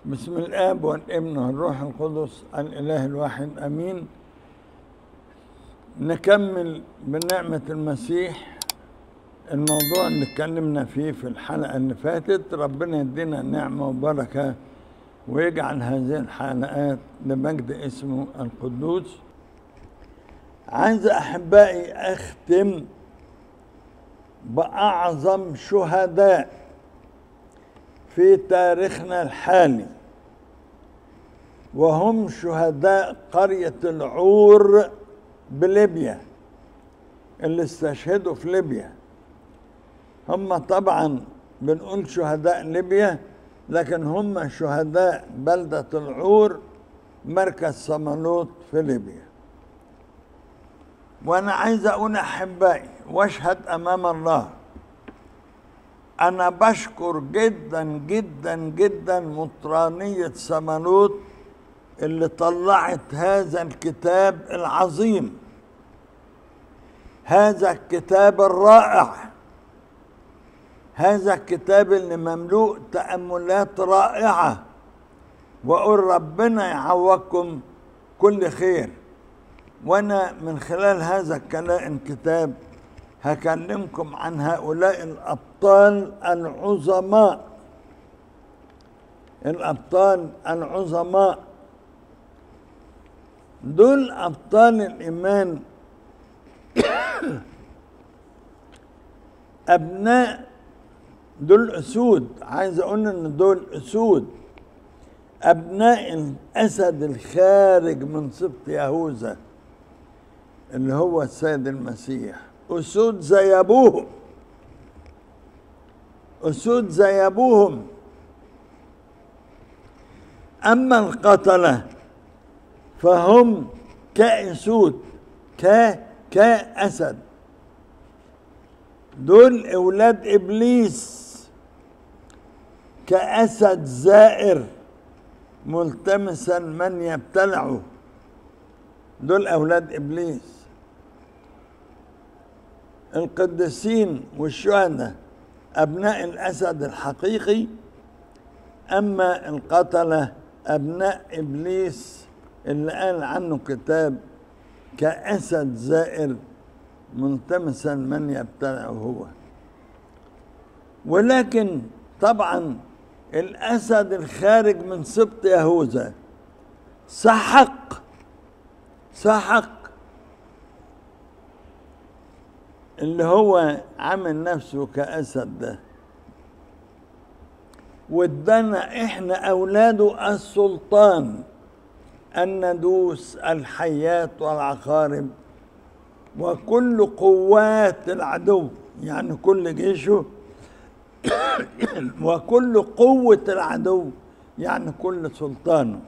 بسم الاب والابن والروح القدس الاله الواحد امين نكمل بنعمه المسيح الموضوع اللي اتكلمنا فيه في الحلقه اللي فاتت ربنا يدينا نعمه وبركه ويجعل هذه الحلقات لمجد اسمه القدوس عايز احبائي اختم باعظم شهداء في تاريخنا الحالي وهم شهداء قرية العور بليبيا اللي استشهدوا في ليبيا هم طبعا بنقول شهداء ليبيا لكن هم شهداء بلدة العور مركز صمالوط في ليبيا وانا عايز اقول احبائي واشهد امام الله انا بشكر جدا جدا جدا مطرانية سمنوت اللي طلعت هذا الكتاب العظيم هذا الكتاب الرائع هذا الكتاب اللي مملوء تأملات رائعة وأقول ربنا يعوضكم كل خير وأنا من خلال هذا الكتاب هكلمكم عن هؤلاء الأبطال العظماء الأبطال العظماء دول أبطال الإيمان أبناء دول أسود عايز أقول إن دول أسود أبناء الأسد الخارج من سبط يهوذا اللي هو السيد المسيح أسود زي أبوهم أسود زي أبوهم أما القتلة فهم كأسود ك كأسد دول أولاد إبليس كأسد زائر ملتمسا من يبتلعه دول أولاد إبليس القديسين والشهداء أبناء الأسد الحقيقي أما القتلة أبناء إبليس اللي قال عنه كتاب كأسد زائر ملتمسا من يبتلعه هو ولكن طبعا الأسد الخارج من سبط يهوذا سحق سحق اللي هو عامل نفسه كأسد ده وادانا احنا اولاده السلطان ان ندوس الحيات والعقارب وكل قوات العدو يعني كل جيشه وكل قوة العدو يعني كل سلطانه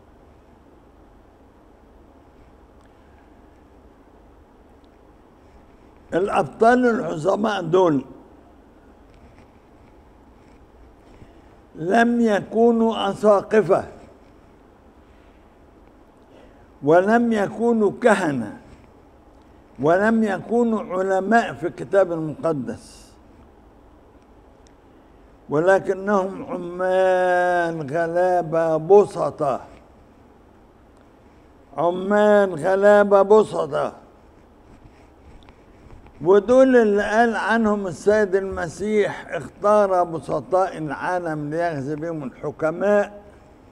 الأبطال العظماء دول لم يكونوا أساقفة ولم يكونوا كهنة ولم يكونوا علماء في الكتاب المقدس ولكنهم عمال غلابة بسطة عمال غلابة بسطة ودول اللي قال عنهم السيد المسيح اختار بسطاء العالم ليغزي بهم الحكماء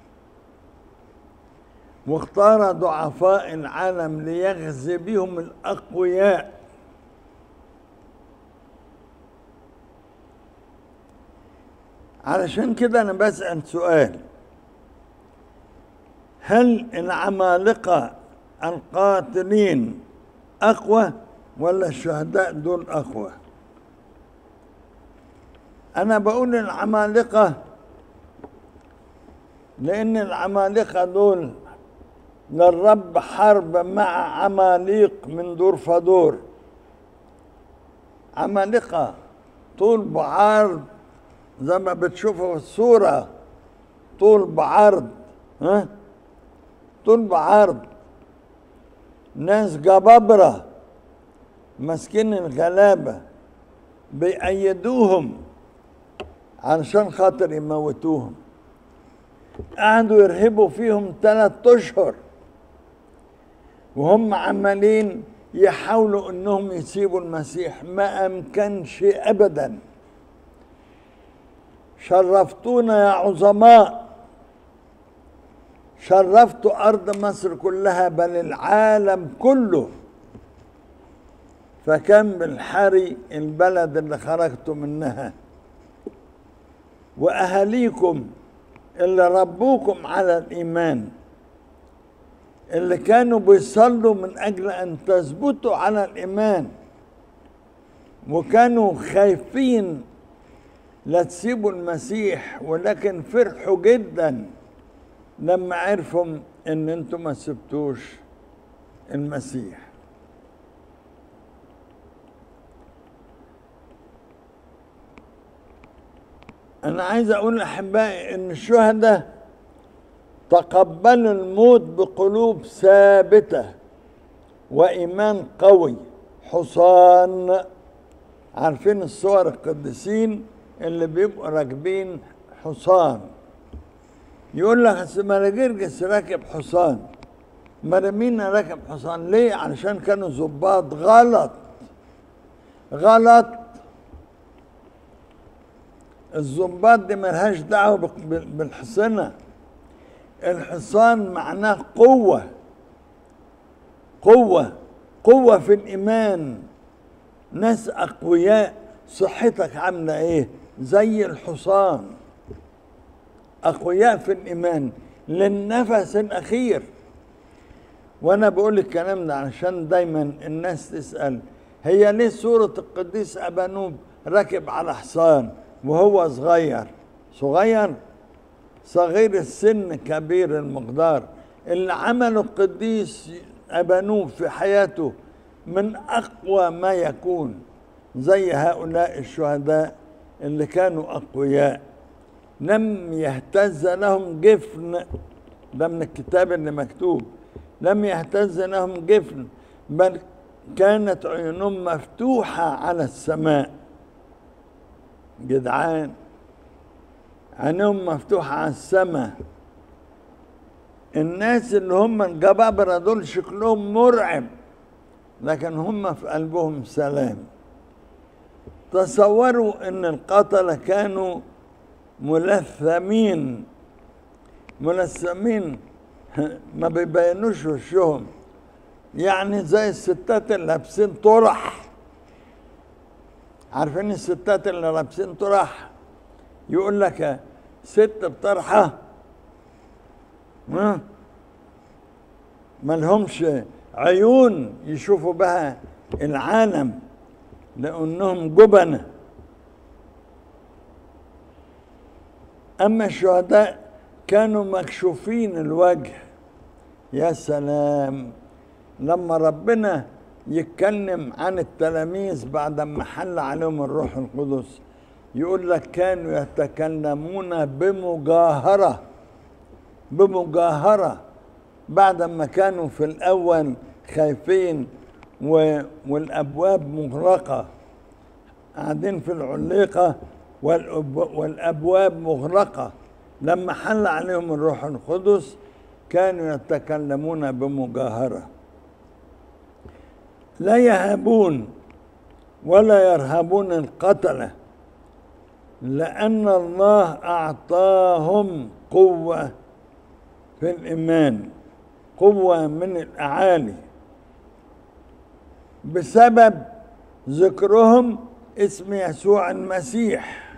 واختار ضعفاء العالم ليغزي بهم الأقوياء علشان كده أنا بسأل سؤال هل العمالقة القاتلين أقوى ولا الشهداء دول أقوى أنا بقول العمالقة لأن العمالقة دول للرب حرب مع عماليق من دور فدور عمالقة طول بعرض زي ما بتشوفوا في الصورة طول بعرض ها طول بعرض ناس جبابره ماسكين الغلابة بيأيدوهم علشان خاطر يموتوهم قعدوا يرهبوا فيهم ثلاثة اشهر وهم عمالين يحاولوا انهم يسيبوا المسيح ما امكنش ابدا شرفتونا يا عظماء شرفتوا ارض مصر كلها بل العالم كله فكم بالحري البلد اللي خرجتوا منها واهاليكم اللي ربوكم على الايمان اللي كانوا بيصلوا من اجل ان تثبتوا على الايمان وكانوا خايفين لا تسيبوا المسيح ولكن فرحوا جدا لما عرفوا ان انتم ما سبتوش المسيح انا عايز اقول احبائي ان الشهداء تقبلوا الموت بقلوب ثابته وايمان قوي حصان عارفين الصور القديسين اللي بيبقوا راكبين حصان يقول لك اصل مراجرجس راكب حصان مرمينا راكب حصان ليه علشان كانوا ظباط غلط غلط الظباط دي ملهاش دعوه بال- بالحصنه الحصان معناه قوه قوه قوه في الايمان ناس اقوياء صحتك عامله ايه زي الحصان اقوياء في الايمان للنفس الاخير وانا بقول الكلام ده علشان دايما الناس تسال هي ليه صوره القديس ابانوب راكب على حصان وهو صغير صغير صغير السن كبير المقدار اللي عمله القديس ابانوب في حياته من اقوى ما يكون زي هؤلاء الشهداء اللي كانوا اقوياء لم يهتز لهم جفن ده من الكتاب اللي مكتوب لم يهتز لهم جفن بل كانت عيونهم مفتوحة على السماء جدعان عينهم مفتوحة على السماء الناس اللي هم الجبابرة دول شكلهم مرعب لكن هم في قلبهم سلام تصوروا ان القتلة كانوا ملثمين ملثمين ما بيبينوش وشهم يعني زي الستات اللي لابسين طرح عارفين الستات اللي لابسين طرح يقول لك ست بطرحه ما ما لهمش عيون يشوفوا بها العالم لانهم جبنه اما الشهداء كانوا مكشوفين الوجه يا سلام لما ربنا يتكلم عن التلاميذ بعد ما حل عليهم الروح القدس يقول لك كانوا يتكلمون بمجاهرة بمجاهرة بعد ما كانوا في الأول خايفين و... والأبواب مغلقة قاعدين في العليقة والأب... والأبواب مغلقة لما حل عليهم الروح القدس كانوا يتكلمون بمجاهرة لا يهابون ولا يرهبون القتله لأن الله أعطاهم قوة في الإيمان قوة من الأعالي بسبب ذكرهم اسم يسوع المسيح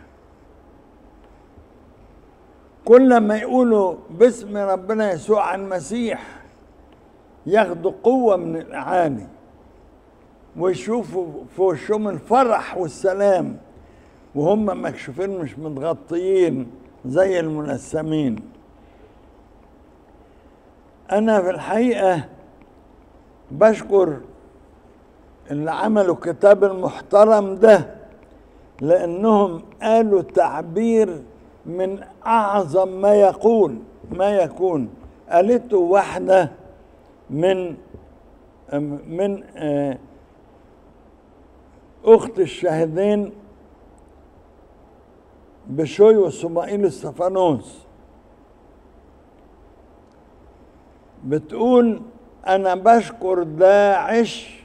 كل ما يقولوا باسم ربنا يسوع المسيح ياخدوا قوة من الأعالي ويشوفوا في وشهم الفرح والسلام وهم مكشوفين مش متغطيين زي الملثمين انا في الحقيقه بشكر اللي عملوا الكتاب المحترم ده لانهم قالوا تعبير من اعظم ما يقول ما يكون قالته واحده من من اخت الشاهدين بشوي وصمائيل السفانوس بتقول أنا بشكر داعش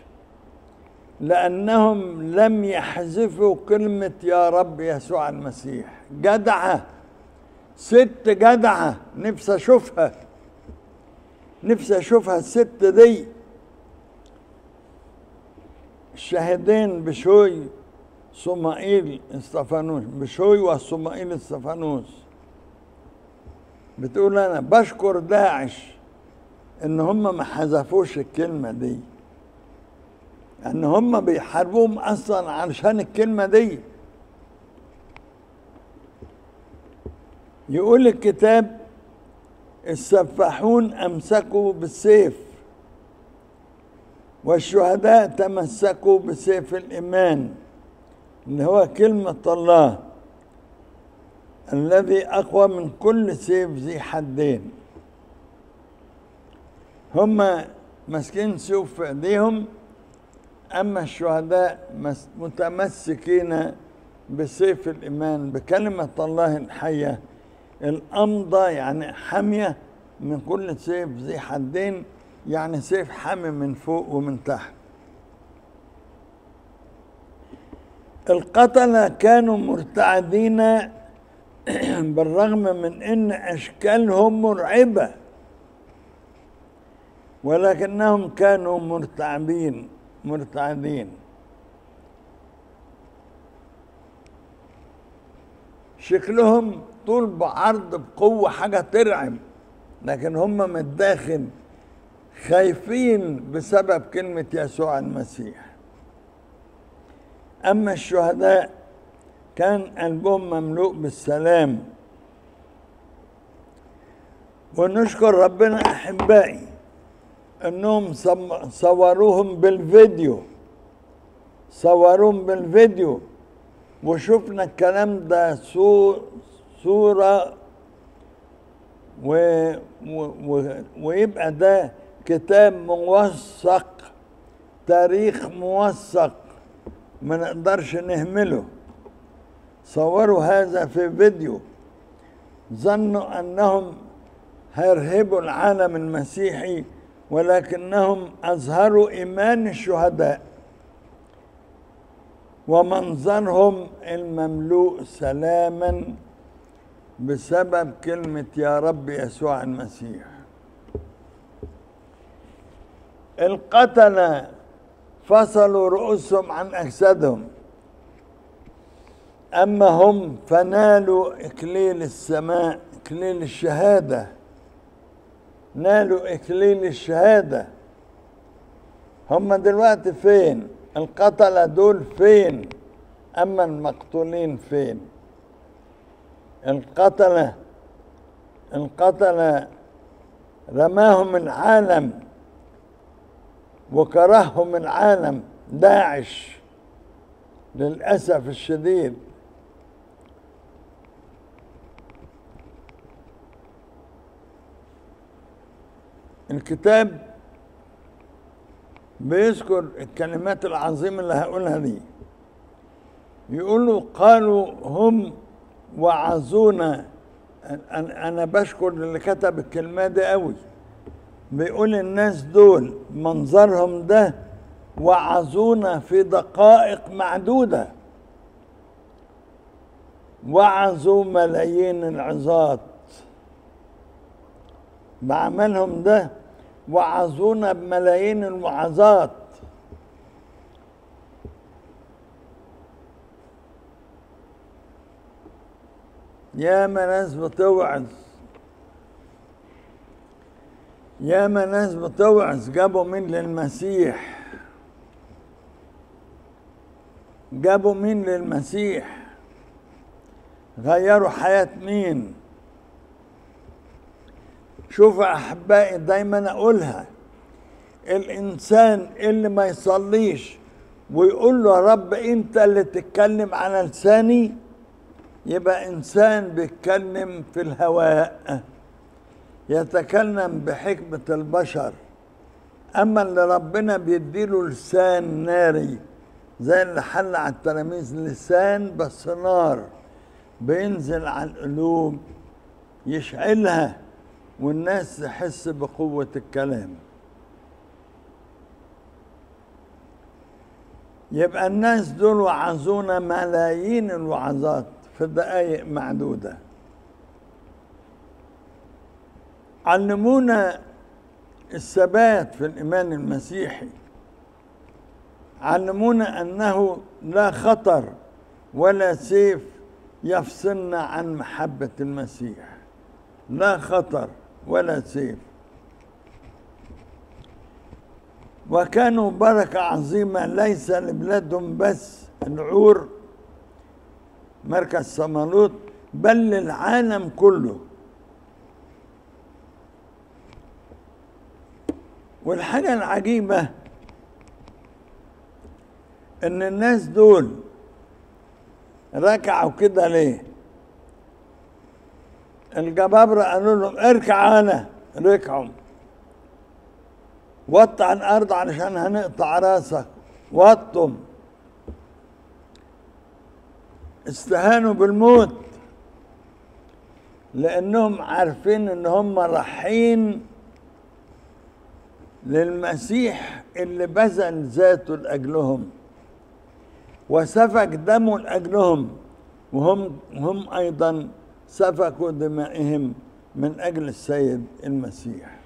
لأنهم لم يحذفوا كلمة يا رب يسوع المسيح جدعة ست جدعة نفسي أشوفها نفسي أشوفها الست دي الشاهدين بشوي صمائيل استفانوس بشوي وصمائيل استفانوس بتقول أنا بشكر داعش إن هم ما حذفوش الكلمة دي ان هم بيحاربوهم اصلا علشان الكلمه دي يقول الكتاب السفاحون امسكوا بالسيف والشهداء تمسكوا بسيف الايمان اللي هو كلمه الله الذي اقوى من كل سيف ذي حدين هم ماسكين سيوف في ايديهم أما الشهداء متمسكين بسيف الإيمان بكلمة الله الحية الأمضة يعني حامية من كل سيف ذي حدين يعني سيف حامي من فوق ومن تحت القتلة كانوا مرتعدين بالرغم من ان اشكالهم مرعبه ولكنهم كانوا مرتعبين مرتعدين شكلهم طول بعرض بقوة حاجة ترعب لكن هم من الداخل خايفين بسبب كلمة يسوع المسيح أما الشهداء كان قلبهم مملوء بالسلام ونشكر ربنا أحبائي انهم صوروهم بالفيديو صوروهم بالفيديو وشفنا الكلام ده صورة و... و... و... ويبقى ده كتاب موثق تاريخ موثق ما نقدرش نهمله صوروا هذا في فيديو ظنوا انهم هيرهبوا العالم المسيحي ولكنهم أظهروا إيمان الشهداء ومنظرهم المملوء سلاما بسبب كلمة يا رب يسوع المسيح القتلة فصلوا رؤوسهم عن أجسادهم أما هم فنالوا إكليل السماء إكليل الشهادة نالوا إكليل الشهادة هم دلوقتي فين القتلة دول فين أما المقتولين فين القتلة القتلة رماهم العالم وكرههم العالم داعش للأسف الشديد الكتاب بيذكر الكلمات العظيمة اللي هقولها دي يقولوا قالوا هم وعظونا أنا بشكر اللي كتب الكلمة دي قوي بيقول الناس دول منظرهم ده وعظونا في دقائق معدودة وعظوا ملايين العظات بعملهم ده وعظونا بملايين الوعظات ياما ناس بتوعظ ياما ناس بتوعظ جابوا مين للمسيح جابوا مين للمسيح غيروا حياة مين شوف احبائي دايما اقولها الانسان اللي ما يصليش ويقول له يا رب انت اللي تتكلم على لساني يبقى انسان بيتكلم في الهواء يتكلم بحكمة البشر اما اللي ربنا بيديله لسان ناري زي اللي حل على التلاميذ لسان بس نار بينزل على القلوب يشعلها والناس تحس بقوة الكلام يبقى الناس دول وعظونا ملايين الوعظات في دقائق معدودة علمونا الثبات في الإيمان المسيحي علمونا أنه لا خطر ولا سيف يفصلنا عن محبة المسيح لا خطر ولا سيف وكانوا بركة عظيمة ليس لبلادهم بس العور مركز صمالوط بل للعالم كله والحاجة العجيبة ان الناس دول ركعوا كده ليه الجبابرة قالوا لهم اركع انا ركعوا وط على الارض علشان هنقطع راسك وطم استهانوا بالموت لانهم عارفين ان هم رايحين للمسيح اللي بذل ذاته لاجلهم وسفك دمه لاجلهم وهم هم ايضا سفكوا دمائهم من اجل السيد المسيح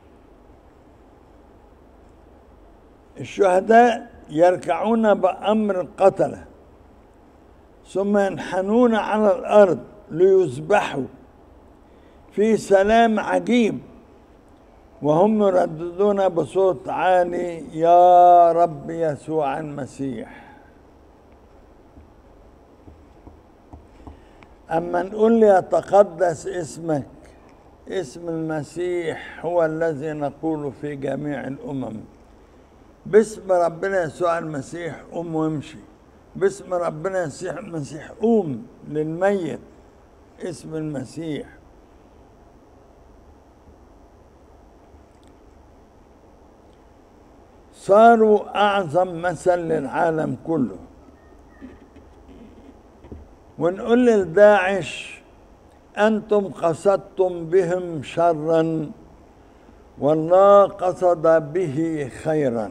الشهداء يركعون بامر القتله ثم ينحنون على الارض ليذبحوا في سلام عجيب وهم يرددون بصوت عالي يا رب يسوع المسيح أما نقول لي يتقدس اسمك اسم المسيح هو الذي نقول في جميع الأمم باسم ربنا يسوع المسيح قوم وامشي باسم ربنا يسوع المسيح قوم للميت اسم المسيح صاروا أعظم مثل للعالم كله ونقول للداعش أنتم قصدتم بهم شرا والله قصد به خيرا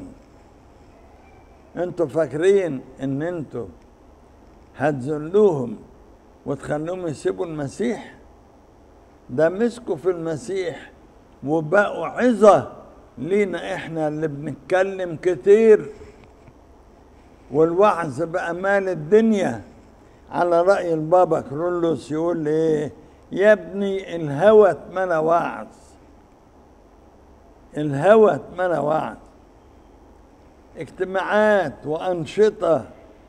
انتوا فاكرين ان انتوا هتذلوهم وتخلوهم يسيبوا المسيح ده مسكوا في المسيح وبقوا عظة لينا احنا اللي بنتكلم كتير والوعظ بقى مال الدنيا على رأي البابا كرولوس يقول ايه يا ابني الهوى اتمنى وعظ الهوى اتمنى وعظ اجتماعات وأنشطة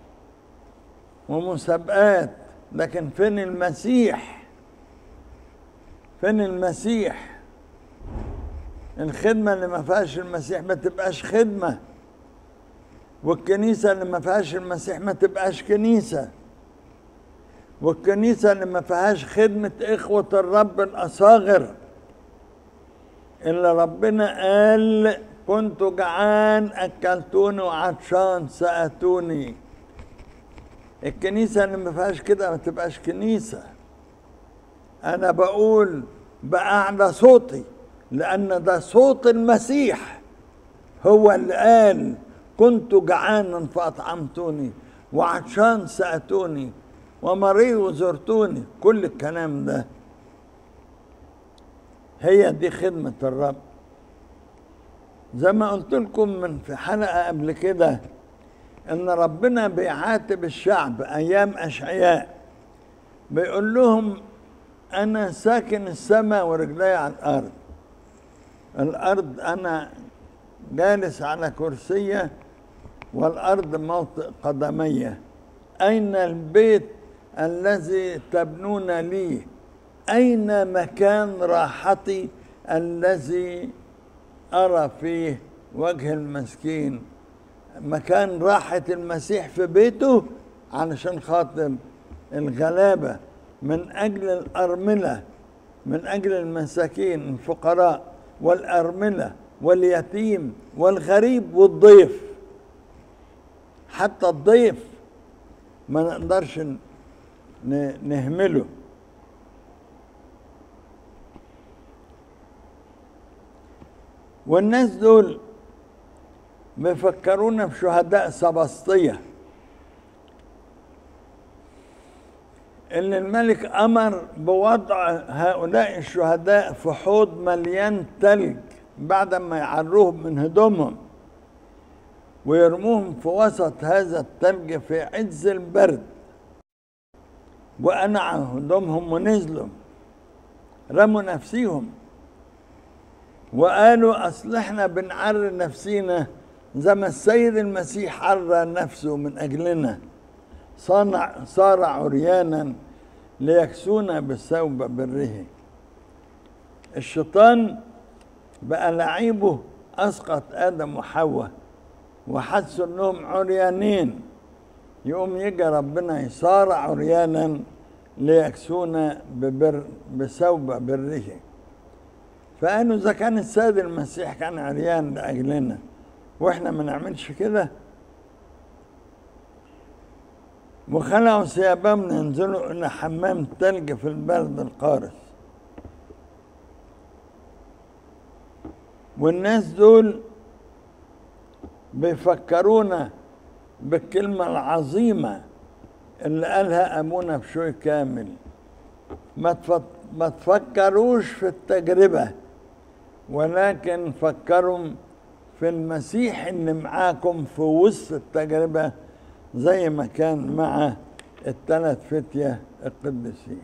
ومسابقات لكن فين المسيح فين المسيح الخدمة اللي ما فيهاش المسيح ما تبقاش خدمة والكنيسة اللي ما فيهاش المسيح ما تبقاش كنيسة والكنيسة اللي ما فيهاش خدمة إخوة الرب الأصاغر اللي ربنا قال كنت جعان أكلتوني وعطشان سأتوني الكنيسة اللي ما فيهاش كده ما تبقاش كنيسة أنا بقول بأعلى صوتي لأن ده صوت المسيح هو اللي قال كنت جعانا فأطعمتوني وعطشان سأتوني ومريض وزرتوني كل الكلام ده هي دي خدمة الرب زي ما قلت لكم من في حلقة قبل كده ان ربنا بيعاتب الشعب ايام اشعياء بيقول لهم انا ساكن السماء ورجلي على الارض الارض انا جالس على كرسية والارض موطئ قدمي اين البيت الذي تبنون لي اين مكان راحتي الذي أرى فيه وجه المسكين مكان راحة المسيح في بيته علشان خاطر الغلابة من أجل الأرملة من أجل المساكين الفقراء والأرملة واليتيم والغريب والضيف حتى الضيف ما نقدرش نهمله والناس دول بيفكرونا بشهداء سبسطية إن الملك أمر بوضع هؤلاء الشهداء في حوض مليان تلج بعد ما يعروهم من هدومهم ويرموهم في وسط هذا التلج في عز البرد وقنعوا هدومهم ونزلوا رموا نفسيهم وقالوا اصل احنا بنعري نفسينا زي ما السيد المسيح عرى نفسه من اجلنا صنع صار عريانا ليكسونا بثوب بره الشيطان بقى لعيبه اسقط ادم وحواء وحسوا انهم عريانين يقوم يجي ربنا يصار عريانا ليكسونا ببر بثوب بره فقالوا اذا كان السيد المسيح كان عريان لاجلنا واحنا ما نعملش كده وخلعوا ثيابهم ينزلوا الى حمام تلج في البرد القارس والناس دول بيفكرونا بالكلمة العظيمة اللي قالها أبونا بشوي كامل ما ما تفكروش في التجربة ولكن فكروا في المسيح اللي معاكم في وسط التجربة زي ما كان مع الثلاث فتية القديسين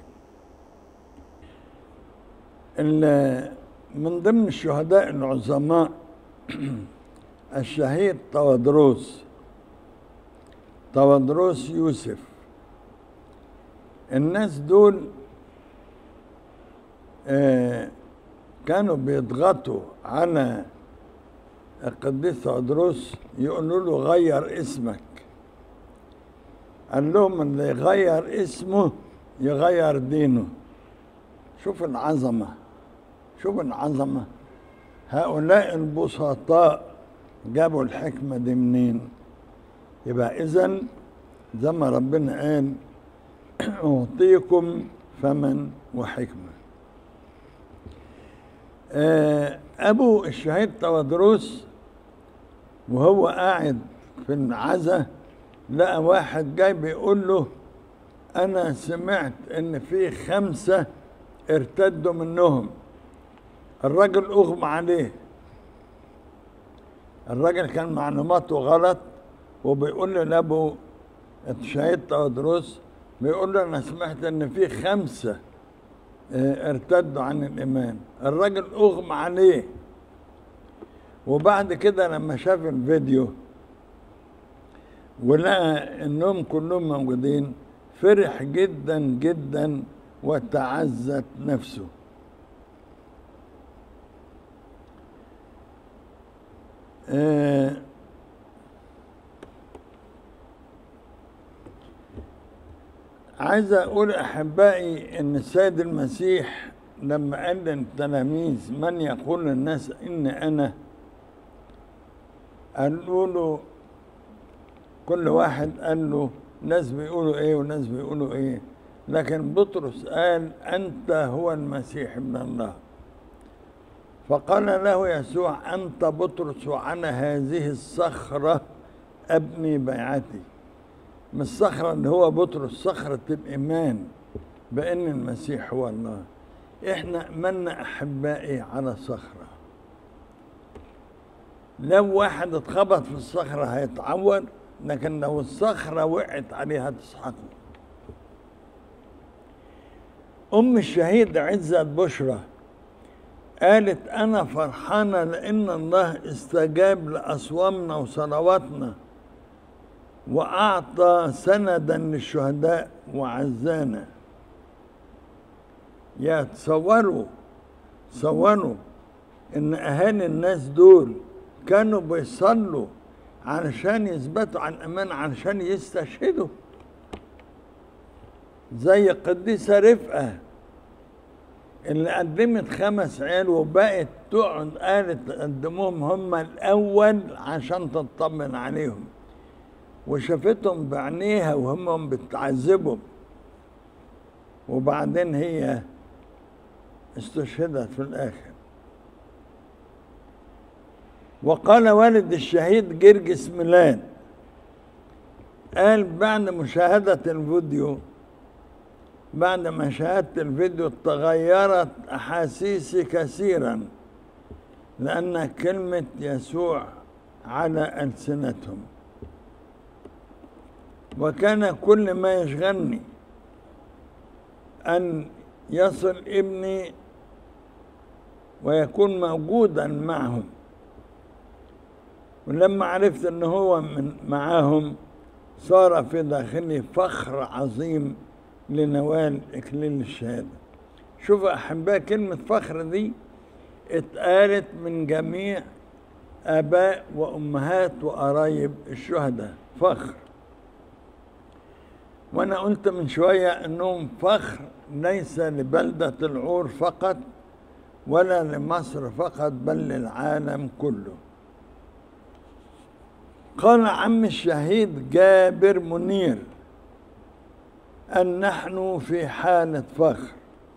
من ضمن الشهداء العظماء الشهيد طوادروس طوادروس يوسف الناس دول آه كانوا بيضغطوا على القديس طوادروس يقولوا له غير اسمك قال لهم اللي يغير اسمه يغير دينه شوف العظمة شوف العظمة هؤلاء البسطاء جابوا الحكمة دي منين يبقى إذا زي ما ربنا قال أعطيكم فمن وحكمة أبو الشهيد طوادروس وهو قاعد في العزة لقى واحد جاي بيقول له أنا سمعت إن في خمسة ارتدوا منهم الراجل أغمى عليه الراجل كان معلوماته غلط وبيقول له لابو الشهيد تودروس بيقول له انا سمعت ان في خمسه ارتدوا عن الايمان الراجل اغمى عليه وبعد كده لما شاف الفيديو ولقى انهم كلهم موجودين فرح جدا جدا وتعزت نفسه آه عايز اقول احبائي ان السيد المسيح لما قال للتلاميذ من يقول للناس ان انا قالوا له كل واحد قال له ناس بيقولوا ايه وناس بيقولوا ايه لكن بطرس قال انت هو المسيح ابن الله فقال له يسوع انت بطرس وعلى هذه الصخره ابني بيعتي من الصخرة اللي هو بطرس صخرة الإيمان بأن المسيح هو الله إحنا أمنا أحبائي على صخرة لو واحد اتخبط في الصخرة هيتعور لكن لو الصخرة وقعت عليه هتسحقه أم الشهيد عزت بشرى قالت أنا فرحانة لأن الله استجاب لأصوامنا وصلواتنا وأعطى سندا للشهداء وعزانا يا تصوروا تصوروا إن أهالي الناس دول كانوا بيصلوا علشان يثبتوا عن أمان علشان يستشهدوا زي القديسة رفقة اللي قدمت خمس عيال وبقت تقعد قالت قدموهم هم الأول عشان تطمن عليهم وشافتهم بعينيها وهم بتعذبهم وبعدين هي استشهدت في الآخر وقال والد الشهيد جرجس ميلاد قال بعد مشاهدة الفيديو بعد ما شاهدت الفيديو تغيرت أحاسيسي كثيرا لأن كلمة يسوع على ألسنتهم وكان كل ما يشغلني أن يصل ابني ويكون موجودا معهم ولما عرفت ان هو من معاهم صار في داخلي فخر عظيم لنوال اكليل الشهاده شوف احباء كلمه فخر دي اتقالت من جميع اباء وامهات وقرايب الشهداء فخر وانا قلت من شويه انهم فخر ليس لبلده العور فقط ولا لمصر فقط بل للعالم كله قال عم الشهيد جابر منير أن نحن في حالة فخر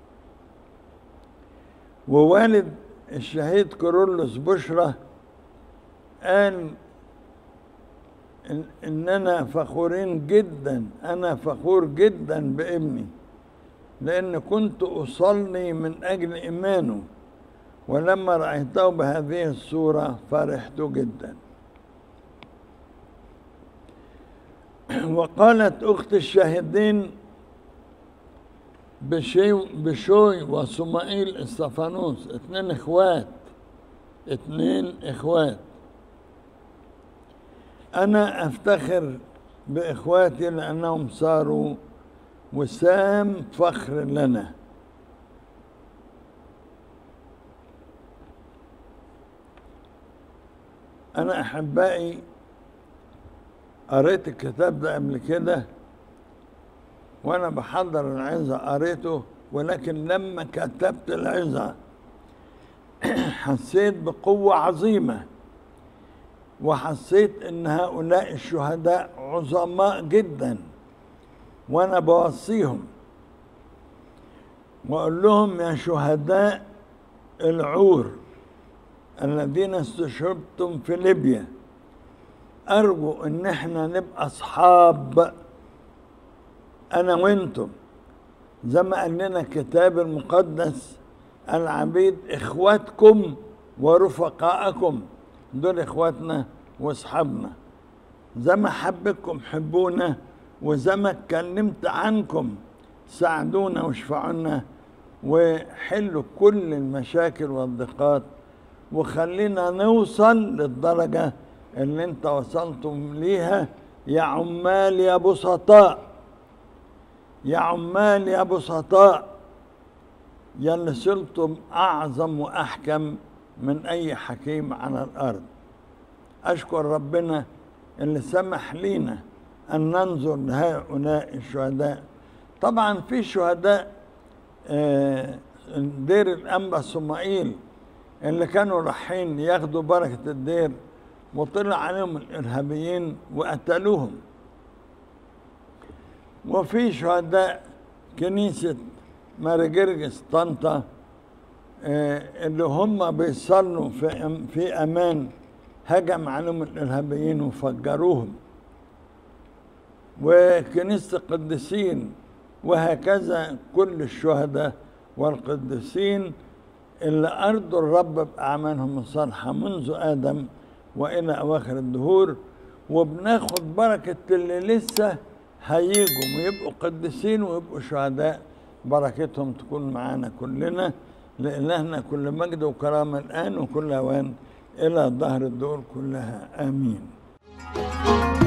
ووالد الشهيد كورولوس بشرى قال إن إننا فخورين جدا أنا فخور جدا بابني لأن كنت أصلي من أجل إيمانه ولما رأيته بهذه الصورة فرحت جدا وقالت أخت الشاهدين بشي بشوي وصمائيل استفانوس اتنين اخوات اتنين اخوات انا افتخر باخواتي لانهم صاروا وسام فخر لنا انا احبائي قريت الكتاب ده قبل كده وانا بحضر العظه قريته ولكن لما كتبت العظه حسيت بقوه عظيمه وحسيت ان هؤلاء الشهداء عظماء جدا وانا بوصيهم واقول لهم يا شهداء العور الذين استشهدتم في ليبيا ارجو ان احنا نبقى اصحاب انا وانتم زي ما قال لنا الكتاب المقدس العبيد اخواتكم ورفقاءكم دول اخواتنا واصحابنا زي ما حبكم حبونا وزي ما اتكلمت عنكم ساعدونا واشفعونا وحلوا كل المشاكل والضيقات وخلينا نوصل للدرجة اللي انت وصلتم ليها يا عمال يا بسطاء يا عمال يا بسطاء يا اللي صرتم أعظم وأحكم من أي حكيم على الأرض أشكر ربنا اللي سمح لينا أن ننظر لهؤلاء الشهداء طبعا في شهداء آه، دير الأنبا صمائيل اللي كانوا رايحين ياخدوا بركة الدير وطلع عليهم الإرهابيين وقتلوهم وفي شهداء كنيسة ماري جرجس طنطا آه، اللي هم بيصلوا في أم- في امان هجم عليهم الارهابيين وفجروهم وكنيسه القديسين وهكذا كل الشهداء والقديسين اللي ارضوا الرب باعمالهم الصالحه منذ ادم والى اواخر الدهور وبناخد بركه اللي لسه هيجوا ويبقوا قديسين ويبقوا شهداء بركتهم تكون معانا كلنا لإلهنا كل مجد وكرامة الآن وكل أوان إلى ظهر الدور كلها آمين